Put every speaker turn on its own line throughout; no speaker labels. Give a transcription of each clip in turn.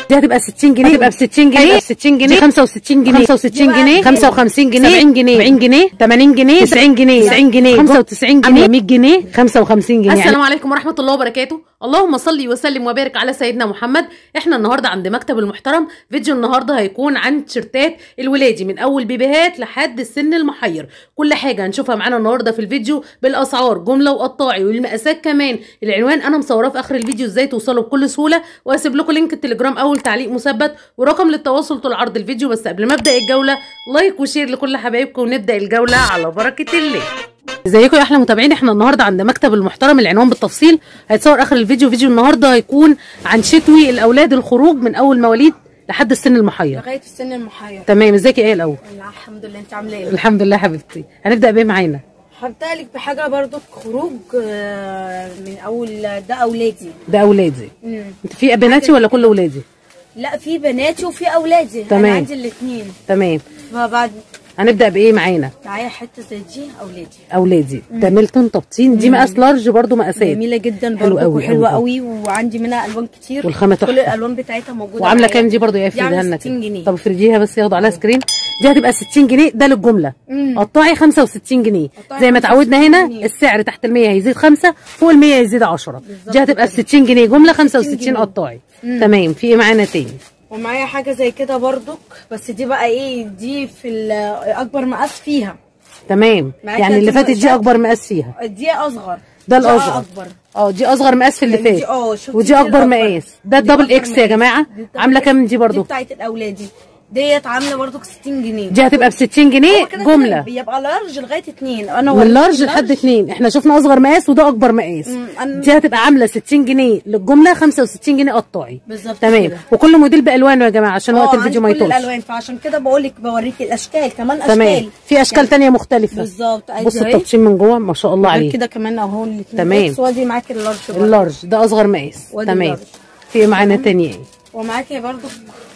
دي هتبقى 60 جنيه هتبقى ب 60 جنيه 60 جنيه 65 جنيه 65 جنيه 55 جنيه 70 جنيه 70 جنيه 80 جنيه 90 جنيه 90 جنيه 95 جنيه 100 جنيه 55 جنيه
السلام عليكم ورحمة الله وبركاته اللهم صل وسلم وبارك على سيدنا محمد احنا النهاردة عند مكتب المحترم فيديو النهاردة هيكون عن تيشرتات الولادي من اول بيبيهات لحد السن المحير كل حاجة هنشوفها معانا النهاردة في الفيديو بالاسعار جملة وقطاعي والمقاسات كمان العنوان انا مصوراه في اخر الفيديو ازاي توصلوا بكل سهولة وهسيب لكم لينك التليجرام اول تعليق مثبت ورقم للتواصل طول عرض الفيديو بس قبل ما ابدا الجولة لايك وشير لكل حبايبكم ونبدا الجولة على بركة الله ازيكم يا احلى متابعين احنا النهارده عند مكتب المحترم العنوان بالتفصيل هيتصور اخر الفيديو فيديو النهارده هيكون عن شتوي الاولاد الخروج من اول مواليد لحد السن المحير
لغايه السن المحير
تمام ازيك ايه الاول
لا الحمد لله انت عامله ايه
الحمد لله حبيبتي هنبدا بايه معانا
هبدا لك بحاجه برضو خروج آه، من اول ده اولادي
ده اولادي
مم.
انت في بناتي ولا كل اولادي
لا في بناتي وفي اولادي
تمام.
انا عندي الاثنين
تمام
فبعد
هنبدا بايه معانا
معايا حته زي دي اولادي
اولادي ده ميلتون تبطين دي مقاس لارج برضو مقاسات
جميله جدا
حلو
برضو
قوي،
وحلوه
قوي.
قوي وعندي منها الوان كتير
والخامة
كل
تحفة.
الالوان بتاعتها موجوده
وعامله
معايا.
كام دي برضو يا
دي
افردها
عامله
لنا
60 جنيه
طب افرديها بس ياخدوا عليها سكرين دي هتبقى 60 جنيه ده للجمله
مم.
قطاعي 65 جنيه
قطاعي
زي ما
65
اتعودنا هنا
جنيه.
السعر تحت ال 100 هيزيد 5 فوق ال 100 هيزيد 10 دي هتبقى ب 60 جنيه جمله 65
جنيه.
قطاعي تمام في ايه معانا تاني
ومعايا حاجه زي كده برضو بس دي بقى ايه دي في ال- اكبر مقاس فيها
تمام
معاك
يعني اللي
كده
فاتت دي
شكل.
اكبر مقاس فيها
دي اصغر
ده
دي
الاصغر
اكبر
اه دي اصغر مقاس في اللي
يعني دي-
فات
اه، شوفي
ودي
دي
اكبر
الأكبر.
مقاس ده
دي
الدبل
أكبر
اكس يا
مقاس.
جماعه
دي الدبل
عامله كام دي
دي
برضو
بتاعت الاولاد دي ديت عامله برضو 60 جنيه
دي هتبقى ب 60 جنيه
هو كده
جمله
كده بيبقى لارج لغايه اتنين انا
من
وريتك
لارج لحد اتنين احنا شفنا اصغر مقاس وده اكبر مقاس
مم، أنا-
دي هتبقى عامله 60 جنيه للجمله 65 جنيه قطاعي
بالظبط
تمام
كده.
وكل موديل بالوانه يا جماعه عشان وقت
اه،
الفيديو ما
عندي كل
يطولش
الالوان فعشان كده بقول لك بوريك الاشكال كمان اشكال
تمام في اشكال تانية مختلفه
بالظبط ادي
بص
اهي.
التبطين من جوه ما شاء الله
غير
عليه
كده كمان اهو الاثنين
تمام.
وادي معاكي اللارج برضو.
اللارج ده اصغر مقاس
وادي
تمام
اللارج.
في ايه معانا تاني ايه
ومعاكي برضو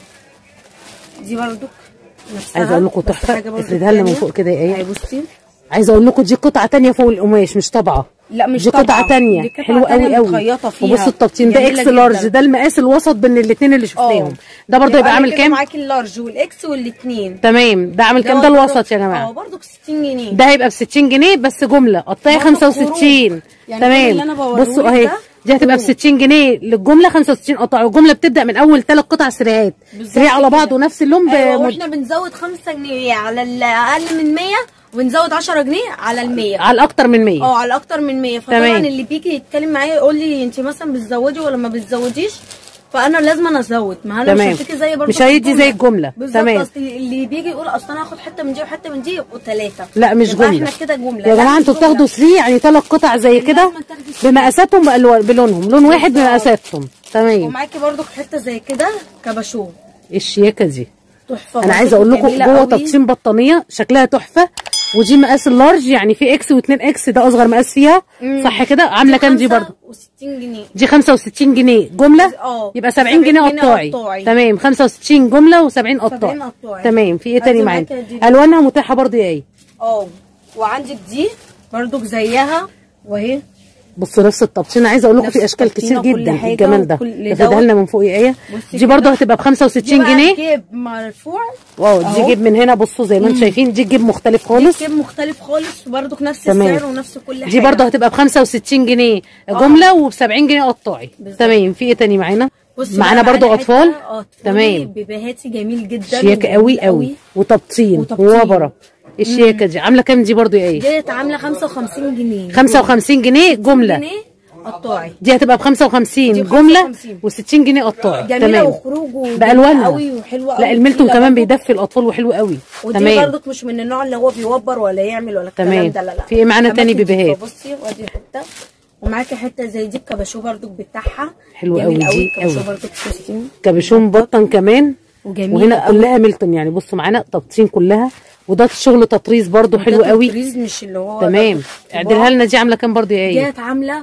دي برضو نفسها
عايزه اقول لكم
بس
تحفه
حاجة برضو
افردها لنا من
تانية.
فوق كده
اهي
ايه
بصي
عايزه اقول لكم دي قطعه تانية فوق القماش مش طبعه
لا مش
دي قطعه
طبعة.
تانية
دي قطعة
حلوه
تانية
قوي قوي
متخيطة فيها.
وبص التبطين ده
جميلة
اكس لارج
جدا.
ده المقاس الوسط بين الاثنين اللي شفناهم
اه.
ده برضه يبقى
أنا
عامل
كده
كام
معاكي اللارج والاكس والاثنين
تمام ده عامل كام ده الوسط يا جماعه
اه برضو 60 جنيه
ده هيبقى ب 60 جنيه بس جمله قطعي
برضه
65
خروج. يعني كل اللي
تمام
أنا بوريهولك
بصوا اهي
ده
دي هتبقى ب
خروج.
60 جنيه للجمله 65 قطع والجمله بتبدا من اول ثلاث قطع سريعات
بالظبط
سريع على
كده.
بعض ونفس اللون ب...
ايوه واحنا بنزود 5 جنيه على الاقل من 100 ونزود 10 جنيه على ال 100
على الاكتر من 100
اه على اكتر من 100 فطبعا
تمام.
اللي بيجي يتكلم معايا يقول لي انت مثلا بتزودي ولا ما بتزوديش فانا لازم أنا ازود ما انا مش
تمام.
هديكي زي برضه
مش
في
هيدي زي
الجملة.
الجملة.
بالظبط
تمام.
اصل اللي بيجي يقول اصل انا هاخد حته من دي وحته من دي يبقوا ثلاثه
لا مش
يبقى
جمله
احنا كده جمله
يا
لا،
جماعه
مش
انتوا
جملة.
بتاخدوا 3 يعني ثلاث قطع زي كده
لازم تاخدي three.
بمقاساتهم بألوان بلونهم لون واحد
بالظبط.
بمقاساتهم تمام
ومعاكي برضه حته زي كده كباشو
الشياكه دي
تحفه
انا عايزه اقول لكم
جميلة
جوه
قوي.
تبطين بطانيه شكلها تحفه ودي مقاس اللارج يعني في اكس و2 اكس ده اصغر مقاس فيها
مم.
صح كده عامله كام دي برضه
65 جنيه
دي 65 جنيه جمله
اه.
يبقى 70 جنيه
70 جنيه
قطاعي
قطاعي.
تمام 65 جمله و70 قطاعي
قطاعي.
تمام في ايه تاني
هاتي
معانا
معاكي دي.
الوانها متاحه برضه يا ايه
اه وعندك دي برضك زيها وهي
بصوا نفس التبطين عايزه اقول لكم
نفس
في اشكال كتير
التبطينة، كل
جدا
حاجة
الجمال ده
وكل
افردها
دوت.
لنا من فوق يا ايه
بصي
دي برضه
كده.
هتبقى ب 65
دي بقى
جنيه
جيب مرفوع
واو دي
أهو.
جيب من هنا بصوا زي ما انتم شايفين دي جيب مختلف خالص
جيب مختلف خالص وبرضك نفس
تمام.
السعر ونفس كل حاجه
دي برضه هتبقى ب 65 جنيه جمله وب 70 جنيه قطاعي
بالظبط.
تمام في ايه تاني معانا
بصي
معانا
بقى
برضه
معانا
اطفال
حتة اطفال
تمام
بيبيهاتي جميل جدا
شياكه قوي
وجميل
قوي وتبطين
وتبطين.
ووبره الشياكه دي عامله كام دي برضه يا ايه
ديت عامله 55 جنيه
55 جنيه جمله
جنيه قطاعي
دي هتبقى ب 55
دي ب
جمله
55.
و60 جنيه قطاعي
جميله
تمام
وخروج وجميلة
بالوانها
قوي وحلوه قوي
لا الميلتون
وتقيلة
كمان
برضك.
بيدفي الاطفال وحلو قوي
ودي
تمام
برضك مش من النوع اللي هو بيوبر ولا يعمل ولا الكلام
تمام.
ده لا لا
في إيه معانا تاني
أماكن
بيبيهات؟
تحفة. بصي وادي حته ومعاكي حته زي دي الكباشو برضك بتاعها
حلوة
جميل
قوي دي
الكباشو
قوي.
برضك بصي
كابيشون بطن كمان
وجميله
وهنا
قوي.
كلها ميلتون يعني بصوا معانا تبطين كلها وده شغل تطريز برضو حلو
وده
قوي
تطريز مش اللي هو
تمام
ده
اعدلها لنا دي عامله كام برضو يا ايه
ديت عامله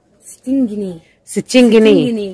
60 جنيه
60
60
جنيه
جنيه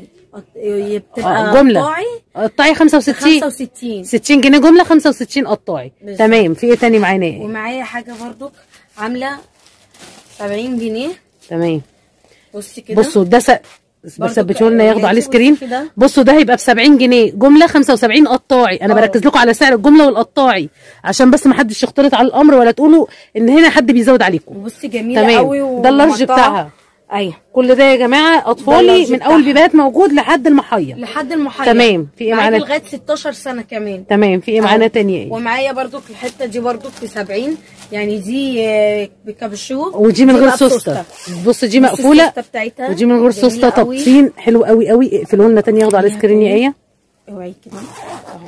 هي بتبقى
اه جمله
قطاعي
قطاعي 65
65
60 جنيه جمله 65 قطاعي
بالظبط.
تمام في ايه تاني معانا ايه
ومعايا حاجه برضو عامله 70 جنيه
تمام
بصي كده
بصوا ده س... بس
برضو
ثبتوا لنا ياخدوا عليه
بصي
سكرين
كده.
بصوا ده هيبقى ب 70 جنيه جمله 75 قطاعي انا
اه.
بركز لكم على سعر الجمله والقطاعي عشان بس ما حدش يختلط على الامر ولا تقولوا ان هنا حد بيزود عليكم
وبصي جميله
تمام.
قوي
ده اللارج
ومقطعة.
بتاعها.
ايوه
كل ده يا جماعه اطفالي
اللارج
من اول
بتاعها.
بيبات موجود لحد المحير
لحد المحيط
تمام. في ايه
معاكي
معانا؟
لغايه 16 سنه كمان
تمام في ايه معانا
أهو.
تاني ايه
ومعايا برضو الحته دي برضو ب 70 يعني دي آه، بكابشو
ودي من غير
بقى
سوسته
بسوستة.
بص دي
بصي
مقفوله
السوستة بتاعتها
ودي من غير
جميلة
سوسته
قوي.
تبطين حلو قوي قوي اقفلوا لنا تاني ياخدوا على سكرين يا ايه
اوعي كده اهو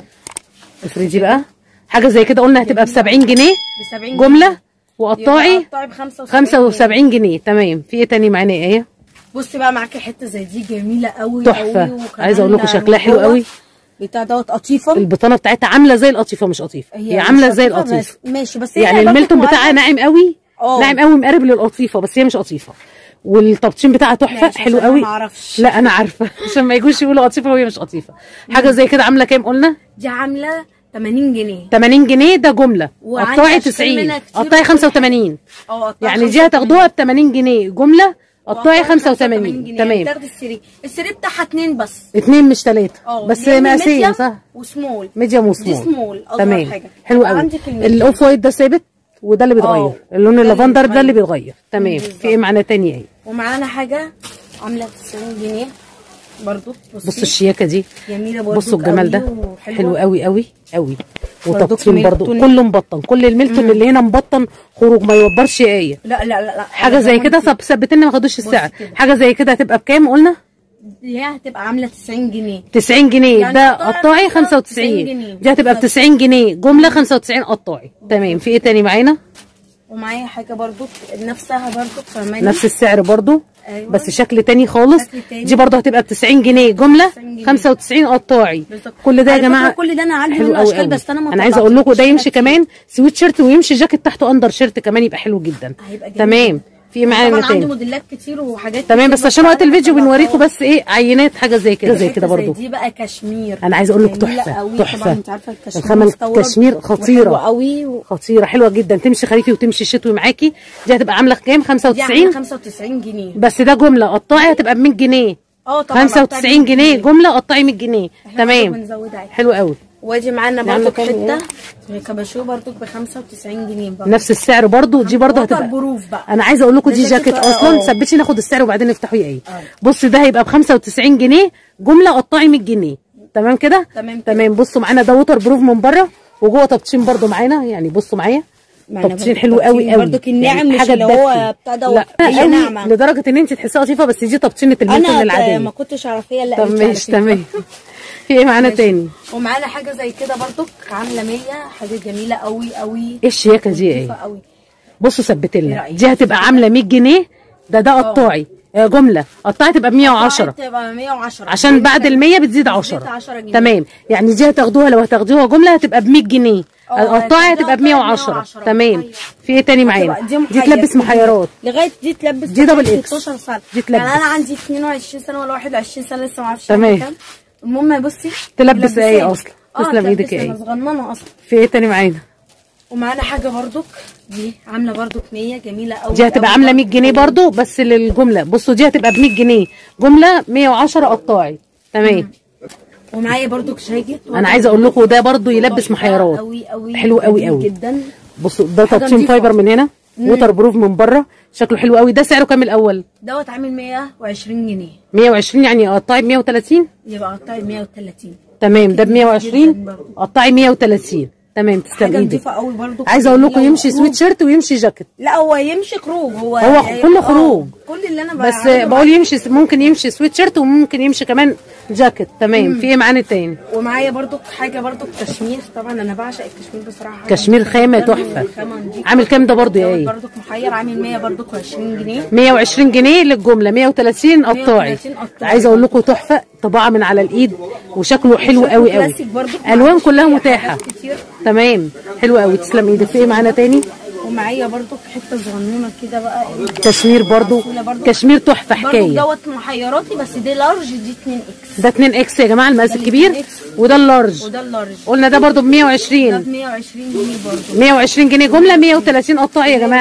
افردي بقى حاجه زي كده قلنا هتبقى ب 70 جنيه
ب 70
جمله وقطاعي
قطاعي ب 75
75 جنيه تمام في ايه تاني معانا يا ايه
بصي بقى معاكي حته زي دي جميله قوي
تحفة.
قوي وكمان
عايزة أقول لكم شكلها حلو
جوه
قوي.
بتاع دوت قطيفه
البطانه بتاعتها عامله زي القطيفه مش قطيفه هي,
مش
عامله زي
قطيفة
القطيفه
بس- ماشي بس هي
يعني
برضو
الميلتون
مقرب.
بتاعها ناعم قوي
اه.
ناعم قوي مقرب للقطيفه بس هي مش قطيفه والتبطين بتاعها تحفه
ماشي،
حلو
عشان أنا
قوي
معرفش.
لا انا عارفه عشان ما يجوش يقولوا قطيفه وهي مش قطيفه حاجه زي كده عامله كام قلنا
دي عامله 80 جنيه
80 جنيه ده جمله
وعندي
قطاعي
أشكال
90
منها كتير
قطاعي
وكل
85
اه قطاعي
يعني دي
85.
هتاخدوها ب 80 جنيه جمله قطاعي
وقطاعي
85
جنيه.
تمام
تاخدي السري السري بتاعها اتنين بس
اتنين مش تلاته
اه
بس
لأن
مقاسيه
ميديم
صح
وسمول
ميديوم
دي
وسمول
سمول اصغر
تمام
حاجه
حلو قوي
عندك الميديم.
الاوف وايت ده ثابت وده اللي بيتغير
اه.
اللون
ده اللي
اللافندر ده اللي
بيتغير.
بيتغير تمام
بالظبط.
في ايه معانا تاني ايه
ومعانا حاجه عامله 90 جنيه برضو بصي
بصوا الشياكه دي
جميله برضو
بصوا الجمال ده
وحلوة.
حلو قوي قوي قوي
برضو
وتبطين برضو
ميلتون.
كله مبطن كل الميلتون اللي هنا مبطن خروج ما يوبرش ايه
لا لا لا لا
حاجه
أنا
زي
زمان
كده
كنت-
طب ثبت لنا ما خدوش السعر
كده.
حاجه زي كده هتبقى بكام قلنا
دي هتبقى عامله 90 جنيه
90 جنيه
يعني
ده
قطاعي
قطاعي
95
95
جنيه.
دي هتبقى ب 90 جنيه جمله 95 قطاعي تمام في ايه تاني معانا
ومعايا حاجه برضو نفسها برضو فاهماني
نفس السعر برضو
أيوة.
بس شكل تاني خالص
شكل تاني.
دي برضو هتبقى ب 90 جنيه جمله
90 جنيه.
95 قطاعي
بالظبط.
كل ده يا
على فكرة
جماعه
كل ده انا عندي
حلو
منه
قوي
اشكال
قوي.
بس انا ما
انا عايزه اقول لكم ده
طلعتش
يمشي
كتير.
كمان سويت شيرت ويمشي جاكيت تحته اندر شيرت كمان يبقى حلو جدا
هيبقى جميل.
تمام في معانا
طبعا عندي
تاني
موديلات كتير وحاجات
تمام
كتير
بس عشان وقت
أنا
الفيديو
طلعتها.
بنوريكم بس ايه عينات حاجه زي كده زي
حتة
كده برضو
دي بقى كشمير
أنا عايزة أقول لك
جميلة
تحفة،
قوي.
تحفة.
طبعا انت عارفه الكشمير
الخامة
مستورد
الكشمير خطيرة.
وحلوة قوي و...
خطيره حلوه جدا تمشي خريفي وتمشي شتوي معاكي دي هتبقى عامله كام
دي عامله
95
95 جنيه
بس ده جمله قطاعي هتبقى ب 100 جنيه
اه طبعا
95 جنيه جمله قطعي 100 جنيه
احنا برضو
تمام
بنزود عادي
حلو قوي
وادي معانا
دي عاملة
برضو
كام
حته كباشو برضو ب 95 جنيه برضو
نفس السعر برضو دي برضو
ووتر
هتبقى
بروف بقى
انا عايزه اقول لكم
ده
دي
جاكيت
جاكيت
بقى،
اصلا
اه.
ثبتي ناخد السعر وبعدين نفتحه ايه
اه.
بص ده هيبقى ب 95 جنيه جمله قطاعي 100 جنيه تمام كده
تمام كده.
تمام بصوا معانا ده ووتر بروف من بره وجوه تبطين برضو معانا يعني بصوا معايا
معانا
تبطين
برضو
حلو قوي
تبطين
قوي
برضو الناعم مش
حاجة
اللي هو
تدفي.
بتاع ده
لا
هي
قوي
ناعمة.
لدرجه ان انت تحسيها لطيفه بس دي تبطينه الميلتون
انا
العاديه
ما كنتش اعرف هي اللي
طب
قالت لي على
ماشي
فكرة.
تمام في ايه معانا
ماشي.
تاني
ومعانا حاجه زي كده برضو عامله 100 حاجه جميله قوي قوي
ايه الشياكه دي
لطيفة
ايه
قوي
بصوا ثبت
إيه
لنا
رأيك؟
دي هتبقى عامله 100 جنيه ده ده قطاعي آه، جمله قطاعي تبقى ب 110
تبقى 110
عشان بعد ال 100 بتزيد 10
10 جنيه.
تمام يعني دي هتاخدوها لو هتاخدوها جمله هتبقى ب 100 جنيه
اه،
القطاعي
هتبقى
هتبقى ب
قطاعي
110
110.
تمام
أيوة.
في ايه تاني معانا
هتبقى
دي
محير.
تلبس محيرات
لغايه دي تلبس
دي دبل
لغاية
إكس.
16 سنه
دي تلبس.
يعني انا عندي 22 سنه ولا 21 سنه لسه ما اعرفش
تمام.
عندي كام. المهم بصي
تلبس
تلبساني.
ايه أصلا؟
اه
تسلم إيدك
تلبسني،
ايه؟
انا صغننه اصلا
في ايه تاني معانا
ومعانا حاجه برضك دي عامله برضك 100 جميله قوي
دي هتبقى عامله 100 جنيه برضو بس للجمله بصوا دي هتبقى ب 100 جنيه جمله 110 قطاعي تمام
ومعايا برضك جاكيت
انا عايزه اقول لكم ده برضو يلبس محيرات
قوي قوي
حلو قوي
جميل
قوي
جدا
بصوا ده
حاجة
تبطين
نضيفة.
فايبر من هنا ووتر بروف من بره شكله حلو قوي ده سعره كام الاول
دوت عامل 120 جنيه
120 يعني قطاعي ب 130
يبقى قطعي 130
تمام ده ب
جدا
120
برضو.
قطعي 130 تمام تسلم
حاجه
ايدك
نضيفه قوي برضو
عايزه اقول لكم
جميلة
يمشي
وخروج.
سويت شيرت ويمشي جاكيت
لا هو يمشي خروج هو
هو كله
اه،
خروج.
كل اللي انا
بس
بعمله
بقول يمشي ممكن يمشي سويت شيرت وممكن يمشي كمان جاكيت تمام في ايه معانا تاني
ومعايا برضو حاجه برضو كشمير طبعا انا بعشق الكشمير بصراحه
كشمير خامة
جداً
تحفة.
وخامة نضيفة.
عامل كام ده برضو يا
دوت
ايه
برضو محير عامل 100 برضو 20 جنيه
120 جنيه للجمله 130 قطاعي
130 قطاعي.
عايزه اقول لكم تحفه طباعه من على الايد وشكله حلو
شكله
قوي قوي
كلاسيك برضو
الوان
معلش
كلها
فيه
متاحه
حاجات كتير.
تمام حلو قوي تسلم ايدك في ايه معانا تاني
ومعايا برضو حته صغنونه كده بقى
كشمير برضو
معسولة برضو.
كشمير تحفه
برضو
حكايه
دوت محيراتي بس دي لارج دي 2 اكس
ده 2 اكس يا جماعه المقاس
ده
الكبير
2 إكس.
وده اللارج
وده اللارج
قلنا ده برضو ب
ده
120
ب 120 جنيه برضو
120 جنيه جمله 130 قطاعي يا جماعه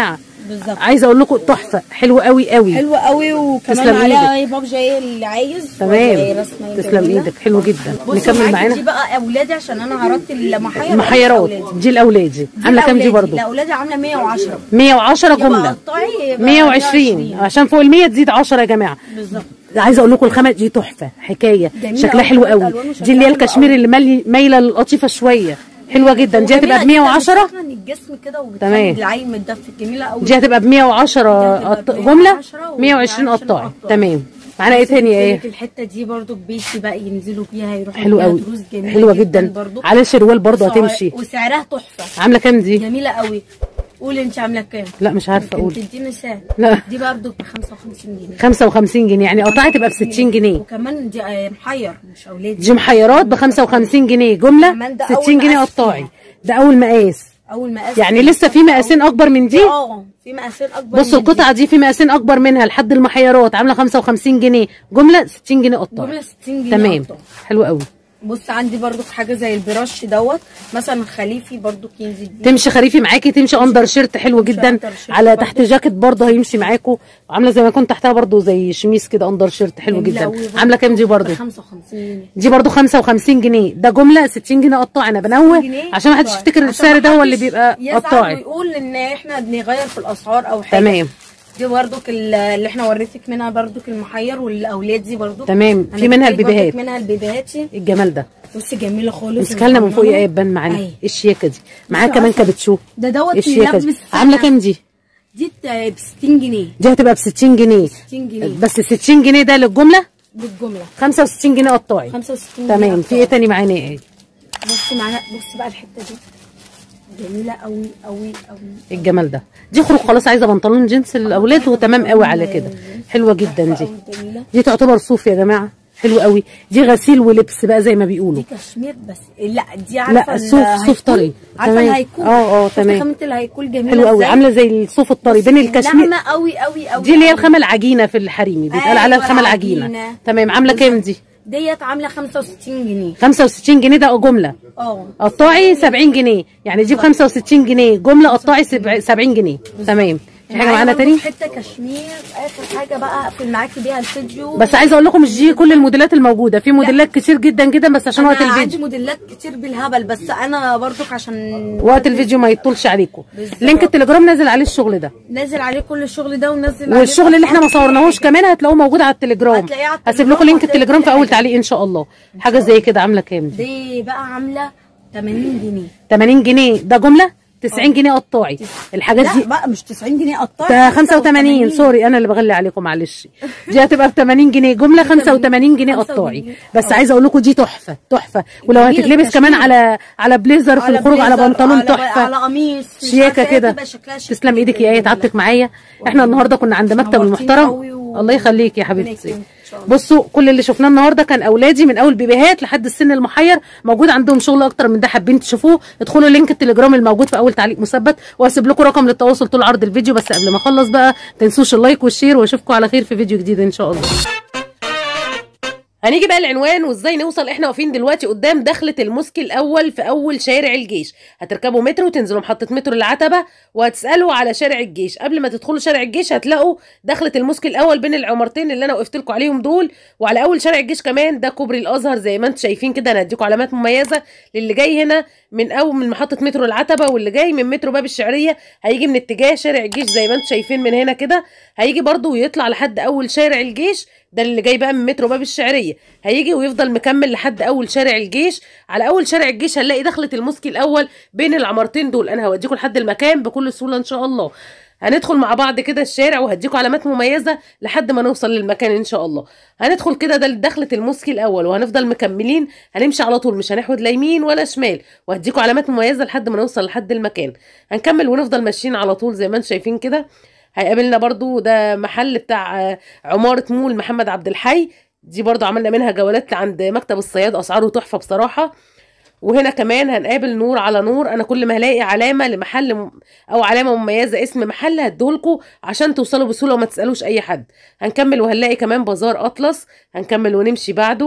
بالظبط
عايزه اقول لكم تحفه حلو قوي قوي
حلو قوي وكمان
تسلم
عليها اي باب جاي اللي عايز
تمام
وجاي رسمة
تسلم
جميلة.
ايدك حلو جدا
بصوا
نكمل
معاكي
معانا
دي بقى اولادي عشان انا عرضت المحير
المحيرات دي الاولادي عامله كام دي برضو
الاولادي عامله 110
110
يبقى
جمله
قطعي يبقى
120 عشان فوق ال 100 تزيد 10 يا جماعه
بالظبط
عايزه اقول لكم الخامه دي تحفه حكايه
جميلة
شكلها
أوي،
حلو
خامة
قوي
ألوان
دي اللي هي
وشكلها
الكشمير
حلو
اللي مالي- مايله للقطيفه شويه حلوه جدا دي هتبقى ب 110
بتسخن الجسم كده
تمام.
وبتخلي العين متدفي جميله قوي
دي هتبقى ب 110
دي هتبقى
قط-
ب
جمله
110 و
120 قطاعي
قطاعي.
تمام معانا ايه تاني يا ايه
الحته دي برضو بيتي بقى ينزلوا بيها يروحوا
حلو
بيها
قوي
دروس جميله
حلوه جدا
برضو
على شروال برضو
وسع-
هتمشي
وسعرها تحفه
عامله كام دي
جميله قوي قولي انت عامله كام
لا مش عارفه اقول
ممكن تديني سعر
لا.
دي برضو ب 55 جنيه
55 جنيه يعني قطعه تبقى ب 60 جنيه
وكمان دي آه، محير مش اولادي
دي محيرات ب 55 جنيه جمله
كمان ده أول
60 جنيه
مقاس
قطاعي
فيها.
ده اول مقاس
اول مقاس
يعني لسه في مقاسين اكبر من دي
اه في مقاسين اكبر
بصوا
من دي.
القطعه دي في مقاسين اكبر منها لحد المحيرات عامله 55 جنيه جمله 60 جنيه قطاعي
جمله 60 جنيه
تمام
قطاعي.
حلو قوي
بص عندي برضو حاجه زي البرش دوت مثلا خليفي برضو ينزل بيه
تمشي خريفي معاكي تمشي اندر شيرت حلو جدا
أندر شيرت
على
برضو.
تحت جاكيت برضه هيمشي معاكوا عامله زي ما كنت تحتها برضه زي شميس كده اندر شيرت حلو
جميلة
جدا
أوي برضو.
عامله كام دي برضه
ب 55 جنيه
دي برضه 55 جنيه ده جمله 60 جنيه قطاعي انا بنوه
جنيه
عشان ما حدش
قطاعي.
يفتكر
عشان
السعر ده هو اللي
محدش
بيبقى
يزعل
قطاعي
ويقول ان احنا بنغير في الاسعار او حاجه
تمام
دي برضك ال- اللي احنا وريتك منها برضك المحير والاولاد دي برضك
تمام
أنا
في منها
جبت لك
البيبيهات
برضك منها البيبيهات دي.
الجمال ده
بصي جميله خالص
مسكها لنا من فوق يا
ومحمرة.
ايه بان معانا
أيوة.
ايه الشياكه دي معاها
بصي
كمان
عارفة.
كابتشو
ده دوت
ايه الشياكه دي
يلبس
عامله
سنة.
كام دي
دي ب 60 جنيه
دي هتبقى ب 60 جنيه
60 جنيه
بس 60 جنيه ده للجمله
بالجمله
65 جنيه قطاعي
65 جنيه
تمام في ايه تاني معانا ايه
بصي معانا بصي بقى الحته دي جميله قوي قوي قوي
الجمال ده دي خروج خلاص عايزه بنطلون جينز للاولاد وتمام قوي على كده حلوه جدا دي
قوي جميله
دي تعتبر صوف يا جماعه حلو قوي دي غسيل ولبس بقى زي ما بيقولوا
دي كشمير بس لا دي عارفه
لا، صوف-
الهيكول.
صوف طري.
عارفه
تمام.
الهيكول
اه، اه،
شفتي
تمام.
خامه الهيكول جميله
حلو قوي
ازاي؟
عامله زي الصوف الطري بين الكشمير
ناعمه قوي قوي قوي
دي اللي هي
قوي.
الخامه العجينه في الحريمي بيتقال عليها
أيوة،
الخامه العجينه
العجينة.
تمام عامله كام دي
ديت عامله 65 جنيه
65 جنيه ده جمله
اه
قطاعي 70 جنيه يعني دي ب 65 جنيه جمله قطاعي سبع- 70 جنيه تمام في حاجه معانا تاني
حته كشمير اخر حاجه بقى اقفل معاكي بيها الفيديو
بس عايزه اقول لكم مش دي كل الموديلات الموجوده في موديلات كتير جدا جدا بس عشان
انا
وقت
عندي
الفيديو
موديلات كتير بالهبل بس انا برضك عشان
وقت الفيديو ما يطولش عليكم
بالظبط.
لينك التليجرام نازل عليه الشغل ده
نازل عليه كل الشغل ده ونزل عليه
والشغل اللي احنا ما
أسعار
صورناهوش كمان هتلاقوه موجود على التليجرام
هتلاقيه على
هسيب
التليجرام
لكم لينك
وهتلاقي
التليجرام في
كل
اول
حاجة.
تعليق ان شاء الله حاجه زي كده عامله كام دي
دي بقى عامله 80 جنيه
80 جنيه ده جمله 90 جنيه قطاعي الحاجات
لا
دي
بقى مش 90 جنيه قطاع
ده 85 سوري انا اللي بغلي عليكم معلش دي هتبقى ب 80 جنيه جمله 85 جنيه
85
قطاعي
جنيه.
بس
اه.
عايزه اقول لكم دي تحفه تحفه ولو
جميل
هتتلبس كمان
التشكيل.
على على بليزر في الخروج على
بليزر،
بنطلون
على- على
تحفه
قميص مش
شياكه
عارفة ايه،
كده
تبقى شكلها شيك
تسلم ايدك يا ايه
جدا.
تعبتك معايا احنا النهارده كنا عند مكتب
نورتيني
المحترم
قوي و-
الله يخليك يا
ربنا
حبيبتي
يكرمك إن شاء الله.
بصوا كل اللي شفناه النهارده كان اولادي من اول بيبيهات لحد السن المحير موجود عندهم شغل اكتر من ده حابين تشوفوه ادخلوا لينك التليجرام الموجود في اول تعليق مثبت واسيب لكم رقم للتواصل طول عرض الفيديو بس قبل ما اخلص بقى تنسوش اللايك والشير واشوفكم على خير في فيديو جديد ان شاء الله هنيجي بقى العنوان وازاي نوصل احنا واقفين دلوقتي قدام دخلة المسك الاول في اول شارع الجيش هتركبوا مترو وتنزلوا محطة مترو العتبة وهتسألوا على شارع الجيش قبل ما تدخلوا شارع الجيش هتلاقوا دخلة المسك الاول بين العمارتين اللي انا وقفت لكم عليهم دول وعلى اول شارع الجيش كمان ده كوبري الازهر زي ما انتم شايفين كده انا هديكم علامات مميزة للي جاي هنا من اول من محطة مترو العتبة واللي جاي من مترو باب الشعرية هيجي من اتجاه شارع الجيش زي ما انتم شايفين من هنا كده هيجي برضو ويطلع لحد اول شارع الجيش ده اللي جاي بقى من مترو باب الشعريه هيجي ويفضل مكمل لحد اول شارع الجيش على اول شارع الجيش هنلاقي دخله المسكي الاول بين العمارتين دول انا هوديكم لحد المكان بكل سهوله ان شاء الله هندخل مع بعض كده الشارع وهديكم علامات مميزه لحد ما نوصل للمكان ان شاء الله هندخل كده ده دخله المسكي الاول وهنفضل مكملين هنمشي على طول مش هنحود لا يمين ولا شمال وهديكم علامات مميزه لحد ما نوصل لحد المكان هنكمل ونفضل ماشيين على طول زي ما انتم شايفين كده هيقابلنا برضو ده محل بتاع آه، عمارة مول محمد عبد الحي دي برضو عملنا منها جولات عند مكتب الصياد اسعاره تحفة بصراحة وهنا كمان هنقابل نور على نور انا كل ما هلاقي علامه لمحل م... او علامه مميزه اسم محل هديهولكوا عشان توصلوا بسهوله وما تسالوش اي حد هنكمل وهنلاقي كمان بازار اطلس هنكمل ونمشي بعده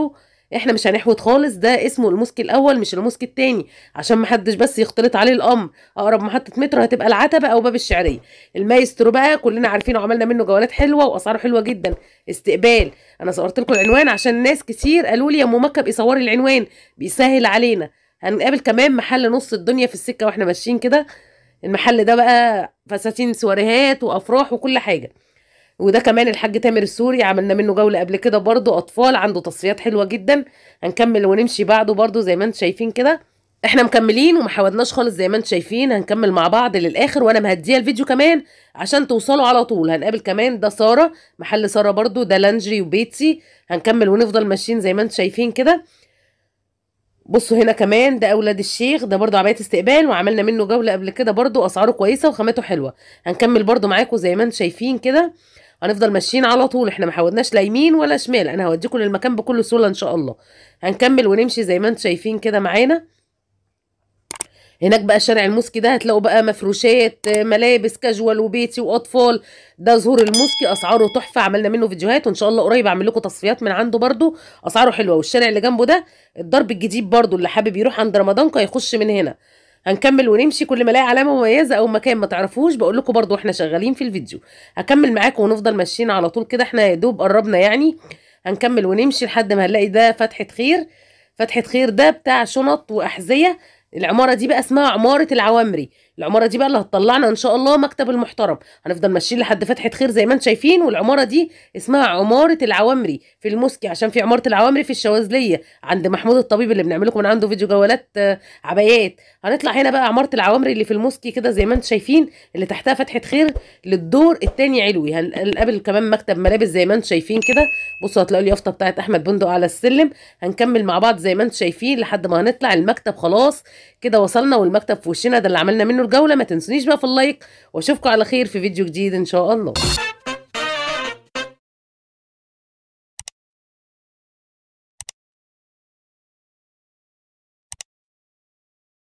احنا مش هنحوت خالص ده اسمه الموسك الاول مش الموسك التاني عشان محدش بس يختلط عليه الامر اقرب محطه مترو هتبقى العتبه او باب الشعريه المايسترو بقى كلنا عارفينه وعملنا منه جولات حلوه واسعاره حلوه جدا استقبال انا صورت لكم العنوان عشان ناس كتير قالوا لي يا ام مكه بيصوري العنوان بيسهل علينا هنقابل كمان محل نص الدنيا في السكه واحنا ماشيين كده المحل ده بقى فساتين سواريهات وافراح وكل حاجه وده كمان الحاج تامر السوري عملنا منه جوله قبل كده برضو اطفال عنده تصفيات حلوه جدا هنكمل ونمشي بعده برضو زي ما انتم شايفين كده احنا مكملين وما حاولناش خالص زي ما انتم شايفين هنكمل مع بعض للاخر وانا مهديه الفيديو كمان عشان توصلوا على طول هنقابل كمان ده ساره محل ساره برضو ده لانجري وبيتسي هنكمل ونفضل ماشيين زي ما انتم شايفين كده بصوا هنا كمان ده اولاد الشيخ ده برضو عبايه استقبال وعملنا منه جوله قبل كده برضو اسعاره كويسه وخامته حلوه هنكمل برضو معاكم زي ما انتم شايفين كده هنفضل ماشيين على طول احنا ما حاولناش لا يمين ولا شمال انا هوديكم للمكان بكل سهوله ان شاء الله هنكمل ونمشي زي ما انتم شايفين كده معانا هناك بقى شارع الموسكي ده هتلاقوا بقى مفروشات ملابس كاجوال وبيتي واطفال ده ظهور الموسكي اسعاره تحفه عملنا منه فيديوهات وان شاء الله قريب اعمل لكم تصفيات من عنده برده اسعاره حلوه والشارع اللي جنبه ده الضرب الجديد برده اللي حابب يروح عند رمضان يخش من هنا هنكمل ونمشي كل ما الاقي علامه مميزه او مكان ما تعرفوش بقول لكم برده واحنا شغالين في الفيديو هكمل معاكم ونفضل ماشيين على طول كده احنا يا دوب قربنا يعني هنكمل ونمشي لحد ما هنلاقي ده فتحه خير فتحه خير ده بتاع شنط واحذيه العماره دي بقى اسمها عماره العوامري العماره دي بقى اللي هتطلعنا ان شاء الله مكتب المحترم هنفضل ماشيين لحد فتحه خير زي ما انتم شايفين والعماره دي اسمها عماره العوامري في المسكي عشان في عماره العوامري في الشواذليه عند محمود الطبيب اللي بنعمل لكم من عنده فيديو جولات عبايات هنطلع هنا بقى عماره العوامري اللي في المسكي كده زي ما انتم شايفين اللي تحتها فتحه خير للدور الثاني علوي هنقابل كمان مكتب ملابس زي ما انتم شايفين كده بصوا هتلاقوا اليافطه بتاعت احمد بندق على السلم هنكمل مع بعض زي ما انتم شايفين لحد ما هنطلع المكتب خلاص كده وصلنا والمكتب في وشنا ده اللي عملنا منه الجوله ما تنسونيش بقى في اللايك واشوفكم على خير في فيديو جديد ان شاء الله